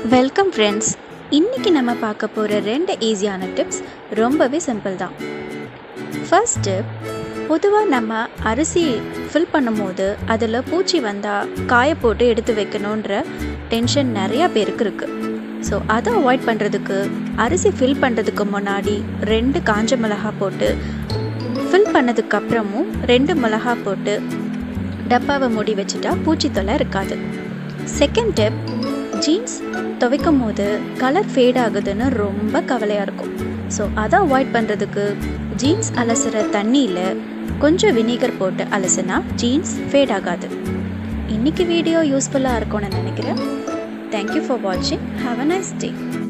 welcome friends இன்றைக்கி நம்ம பார்க்க போகிற ரெண்டு ஈஸியான டிப்ஸ் ரொம்பவே சிம்பிள் தான் ஃபர்ஸ்ட் டிப் பொதுவாக நம்ம அரிசி ஃபில் பண்ணும்போது அதில் பூச்சி வந்தால் காய போட்டு எடுத்து வைக்கணுன்ற டென்ஷன் நிறையா பேருக்கு இருக்குது ஸோ அதை அவாய்ட் பண்ணுறதுக்கு அரிசி ஃபில் பண்ணுறதுக்கு முன்னாடி ரெண்டு காஞ்ச மிளகா போட்டு ஃபில் பண்ணதுக்கு அப்புறமும் ரெண்டு மிளகா போட்டு டப்பாவை மூடி வச்சுட்டா பூச்சி தொல்லை இருக்காது செகண்ட் டிப் ஜீன்ஸ் துவைக்கும் போது கலர் ஃபேட் ஆகுதுன்னு ரொம்ப கவலையாக இருக்கும் ஸோ அதை அவாய்ட் பண்ணுறதுக்கு ஜீன்ஸ் அலசுகிற தண்ணியில் கொஞ்சம் வினிகர் போட்டு அலசுனா ஜீன்ஸ் ஃபேட் ஆகாது இன்றைக்கி வீடியோ யூஸ்ஃபுல்லாக இருக்கும்னு நினைக்கிறேன் தேங்க்யூ ஃபார் வாட்சிங் ஹாவ் அ நைஸ் டே